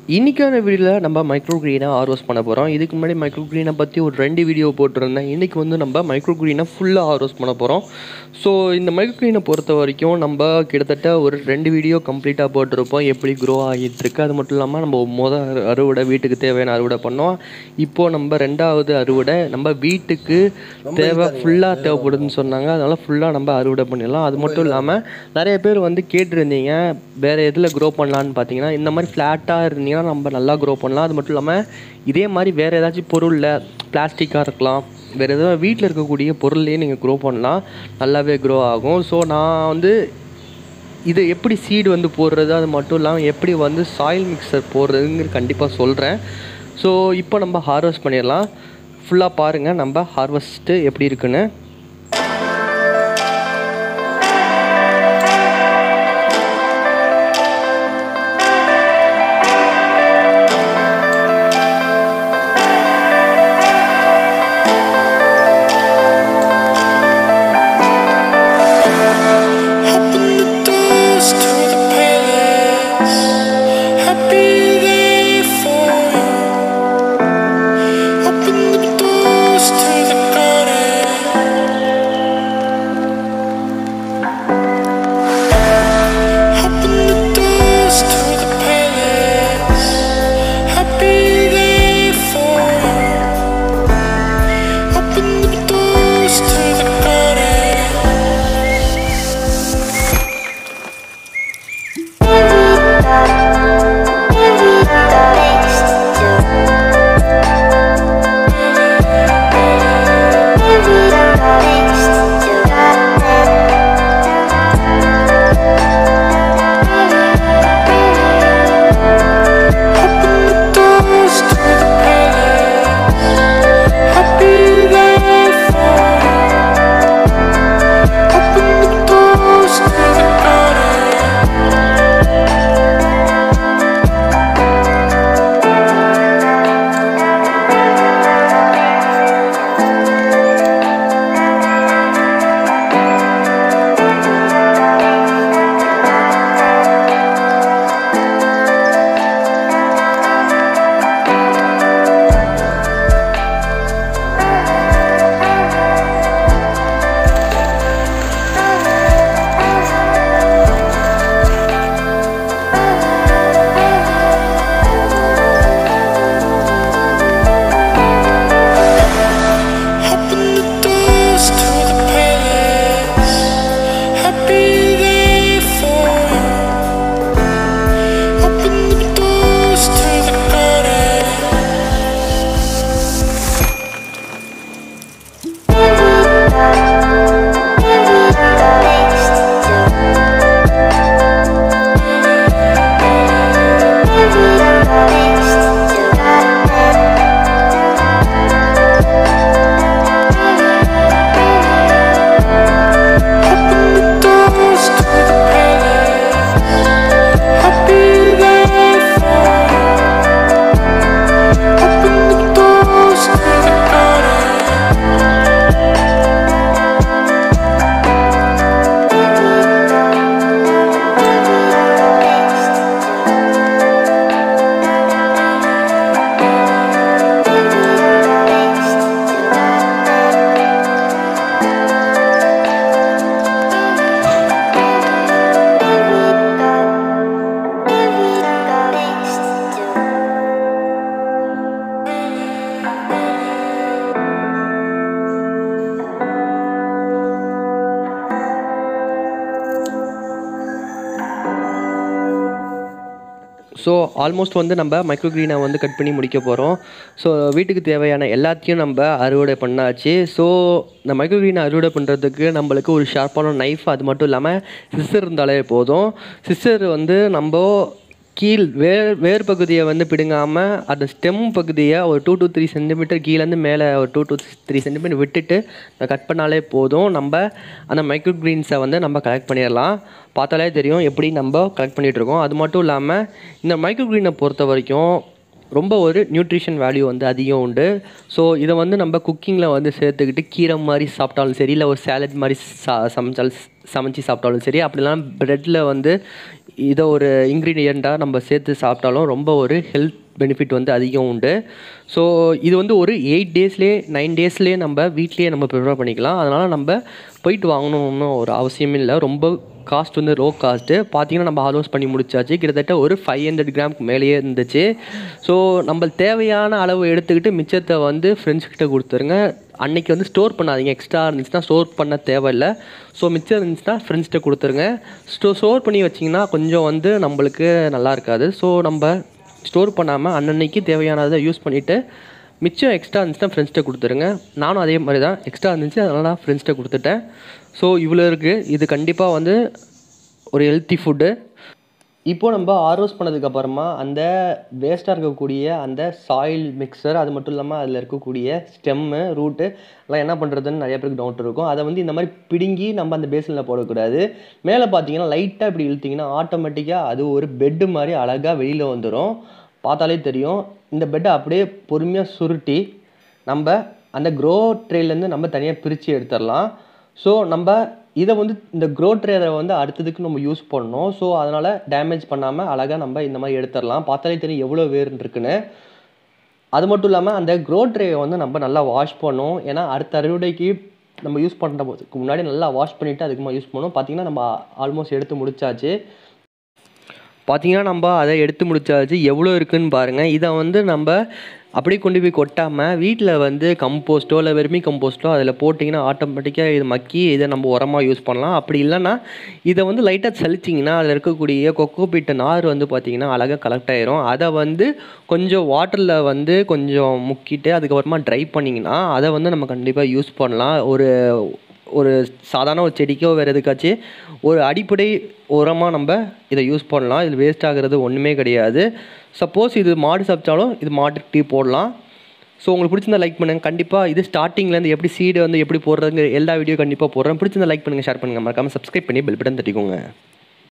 இன்றைக்கான வீடியோவில் நம்ம மைக்ரோ க்ரீனை ஆர்வஸ் பண்ண போகிறோம் இதுக்கு முன்னாடி மைக்ரோ க்ரீனை பற்றி ஒரு ரெண்டு வீடியோ போட்டிருந்தேன் இன்றைக்கி வந்து நம்ம மைக்ரோ க்ரீனை ஃபுல்லாக ஆர்வஸ் பண்ண போகிறோம் ஸோ இந்த மைக்ரோ க்ரீனை பொறுத்த வரைக்கும் நம்ம கிட்டத்தட்ட ஒரு ரெண்டு வீடியோ கம்ப்ளீட்டாக போட்டிருப்போம் எப்படி க்ரோ ஆகிட்டு இருக்கு அது மட்டும் இல்லாமல் நம்ம மொதல் அறுவடை வீட்டுக்கு தேவையான அறுவடை பண்ணோம் இப்போது நம்ம ரெண்டாவது அறுவடை நம்ம வீட்டுக்கு தேவை ஃபுல்லாக தேவைப்படுதுன்னு சொன்னாங்க அதனால் ஃபுல்லாக நம்ம அறுவடை பண்ணிடலாம் அது மட்டும் இல்லாமல் நிறைய பேர் வந்து கேட்டிருந்தீங்க வேறு எதில் க்ரோ பண்ணலான்னு பார்த்தீங்கன்னா இந்த மாதிரி ஃப்ளாட்டாக இருந்தீங்கன்னா நம்ம நல்லா க்ரோ பண்ணலாம் அது மட்டும் இல்லாமல் இதே மாதிரி வேறு ஏதாச்சும் பொருளில் பிளாஸ்டிக்காக இருக்கலாம் வேறு எதாவது வீட்டில் இருக்கக்கூடிய பொருள்லேயே நீங்கள் க்ரோ பண்ணலாம் நல்லாவே க்ரோ ஆகும் ஸோ நான் வந்து இது எப்படி சீடு வந்து போடுறது அது மட்டும் இல்லாமல் எப்படி வந்து சாயில் மிக்சர் போடுறதுங்கிற கண்டிப்பாக சொல்கிறேன் ஸோ இப்போ நம்ம ஹார்வெஸ்ட் பண்ணிடலாம் ஃபுல்லாக பாருங்கள் நம்ம ஹார்வெஸ்ட்டு எப்படி இருக்குன்னு Open the doors to the palace. Happy there for you. Open the doors to the garden. Open the doors to the palace. Happy there for you. Open the doors to the garden. Open the doors to the palace. Happy there for you. Open the doors to the garden. Open the doors to the palace. Happy there for you. Open the doors to the garden. Open the doors to the palace. Happy there for you. Open the doors to the garden. So almost வந்து நம்ம micro க்ரீனை வந்து cut பண்ணி முடிக்க போகிறோம் so வீட்டுக்கு தேவையான எல்லாத்தையும் நம்ம அறுவடை பண்ணாச்சு ஸோ இந்த மைக்ரோ க்ரீனை அறுவடை பண்ணுறதுக்கு நம்மளுக்கு ஒரு ஷார்ப்பான நைஃப் அது மட்டும் இல்லாமல் சிஸ்ஸர் இருந்தாலே போதும் சிஸ்ஸர் வந்து நம்ம கீழ் வேர் வேர் பகுதியை வந்து பிடுங்காமல் அந்த ஸ்டெம் பகுதியை ஒரு டூ to த்ரீ சென்டிமீட்டர் கீழேருந்து மேலே ஒரு டூ to த்ரீ சென்டிமீட்டர் விட்டுட்டு கட் பண்ணாலே போதும் நம்ம அந்த மைக்ரோ க்ரீன்ஸை வந்து நம்ம கலெக்ட் பண்ணிடலாம் பார்த்தாலே தெரியும் எப்படி நம்ம கலெக்ட் பண்ணிகிட்டு இருக்கோம் அது மட்டும் இல்லாமல் இந்த மைக்ரோ க்ரீனை பொறுத்த வரைக்கும் ரொம்ப ஒரு நியூட்ரிஷன் வேல்யூ வந்து அதிகம் உண்டு ஸோ இதை வந்து நம்ம குக்கிங்கில் வந்து சேர்த்துக்கிட்டு கீரை மாதிரி சாப்பிட்டாலும் சரி இல்லை ஒரு சேலட் மாதிரி சா சமைச்சாலும் சமைச்சு சாப்பிட்டாலும் சரி அப்படிலாம் ப்ரெட்டில் வந்து இதை ஒரு இன்க்ரீடியண்ட்டாக நம்ம சேர்த்து சாப்பிட்டாலும் ரொம்ப ஒரு ஹெல்த் பெனிஃபிட் வந்து அதிகம் உண்டு ஸோ இது வந்து ஒரு எயிட் டேஸ்லேயே நைன் டேஸ்லேயே நம்ம வீட்லேயே நம்ம ப்ரிப்பேர் பண்ணிக்கலாம் அதனால் நம்ம போயிட்டு வாங்கணும்னு ஒரு அவசியம் இல்லை ரொம்ப காஸ்ட் வந்து லோ காஸ்ட்டு பார்த்தீங்கன்னா நம்ம ஆல்மோஸ்ட் பண்ணி முடிச்சாச்சு கிட்டத்தட்ட ஒரு ஃபைவ் ஹண்ட்ரட் கிராம்க்கு மேலேயே இருந்துச்சு ஸோ நம்ம தேவையான அளவு எடுத்துக்கிட்டு மிச்சத்தை வந்து ஃப்ரெண்ட்ஸ் கிட்ட கொடுத்துருங்க அன்னைக்கு வந்து ஸ்டோர் பண்ணாதீங்க எக்ஸ்ட்ரா இருந்துச்சுன்னா ஸ்டோர் பண்ண தேவையில்லை ஸோ மிச்சம் இருந்துச்சுன்னா ஃப்ரெண்ட்ஸ்கிட்ட கொடுத்துருங்க ஸ்டோ ஸ்டோர் பண்ணி வச்சிங்கன்னா கொஞ்சம் வந்து நம்மளுக்கு நல்லா இருக்காது ஸோ நம்ம ஸ்டோர் பண்ணாமல் அன்னன்னைக்கு தேவையானதை யூஸ் பண்ணிவிட்டு மிச்சம் எக்ஸ்ட்ரா இருந்துச்சுன்னா ஃப்ரெண்ட்ஸ்கிட்ட கொடுத்துருங்க நானும் அதே மாதிரி தான் எக்ஸ்ட்ரா இருந்துச்சு அதனால் நான் ஃப்ரெண்ட்ஸ்கிட்ட கொடுத்துட்டேன் ஸோ இவ்வளோ இருக்குது இது கண்டிப்பாக வந்து ஒரு ஹெல்த்தி ஃபுட்டு இப்போது நம்ம ஆரோஸ் பண்ணதுக்கப்புறமா அந்த வேஸ்ட்டாக இருக்கக்கூடிய அந்த சாயில் மிக்சர் அது மட்டும் இல்லாமல் அதில் இருக்கக்கூடிய ஸ்டெம்மு ரூட்டு எல்லாம் என்ன பண்ணுறதுன்னு நிறைய பேருக்கு டவுட் இருக்கும் அதை வந்து இந்த மாதிரி பிடுங்கி நம்ம அந்த பேசனில் போடக்கூடாது மேலே பார்த்தீங்கன்னா லைட்டாக இப்படி இழுத்திங்கன்னா ஆட்டோமேட்டிக்காக அது ஒரு பெட்டு மாதிரி அழகாக வெளியில் வந்துடும் பார்த்தாலே தெரியும் இந்த பெட்டை அப்படியே பொறுமையாக சுருட்டி நம்ம அந்த க்ரோ ட்ரேலேருந்து நம்ம தனியாக பிரித்து எடுத்துடலாம் ஸோ நம்ம இதை வந்து இந்த க்ரோ ட்ரேரை வந்து அடுத்ததுக்கு நம்ம யூஸ் பண்ணணும் ஸோ அதனால் டேமேஜ் பண்ணாமல் அழகாக நம்ம இந்த மாதிரி எடுத்துடலாம் பார்த்தாலே தெரியும் எவ்வளோ வேர் இருக்குன்னு அது மட்டும் இல்லாமல் அந்த க்ரோ ட்ரேயை வந்து நம்ம நல்லா வாஷ் பண்ணணும் ஏன்னா அடுத்த அறுவடைக்கு நம்ம யூஸ் பண்ணுறதுக்கு முன்னாடி நல்லா வாஷ் பண்ணிவிட்டு அதுக்குமா யூஸ் பண்ணணும் பார்த்திங்கன்னா நம்ம ஆல்மோஸ்ட் எடுத்து முடிச்சாச்சு பார்த்தீங்கன்னா நம்ம அதை எடுத்து முடிச்சாச்சு எவ்வளோ இருக்குன்னு பாருங்கள் இதை வந்து நம்ம அப்படியே கொண்டு போய் கொட்டாமல் வீட்டில் வந்து கம்போஸ்ட்டோ இல்லை வெறுமி கம்போஸ்ட்டோ அதில் போட்டிங்கன்னா ஆட்டோமேட்டிக்காக இது மக்கி இதை நம்ம உரமாக யூஸ் பண்ணலாம் அப்படி இல்லைன்னா இதை வந்து லைட்டாக சலிச்சிங்கன்னா அதில் இருக்கக்கூடிய கொக்கோ பீட்ட நார் வந்து பார்த்திங்கன்னா அழகாக கலெக்ட் ஆயிரும் அதை வந்து கொஞ்சம் வாட்டரில் வந்து கொஞ்சம் முக்கிட்டு அதுக்கப்புறமா ட்ரை பண்ணிங்கன்னா அதை வந்து நம்ம கண்டிப்பாக யூஸ் பண்ணலாம் ஒரு ஒரு சாதாரண ஒரு செடிக்கோ வேறு எதுக்காச்சும் ஒரு அடிப்படை உரமாக நம்ம இதை யூஸ் பண்ணலாம் இது வேஸ்ட் ஆகிறது ஒன்றுமே கிடையாது சப்போஸ் இது மாடு சாப்பிட்டாலும் இது மாட்டுக்கு டீ போடலாம் ஸோ உங்களுக்கு பிடிச்சிருந்தா லைக் பண்ணுங்கள் கண்டிப்பாக இது ஸ்டார்டிங்லேருந்து எப்படி சீடு வந்து எப்படி போடுறதுங்க எல்லா வீடியோ கண்டிப்பாக போடுறேன் பிடிச்சிருந்தா லைக் பண்ணுங்கள் ஷேர் பண்ணுங்கள் மறக்காமல் சப்ஸ்கிரைப் பண்ணி பெல் பட்டன் தட்டிக்கோங்க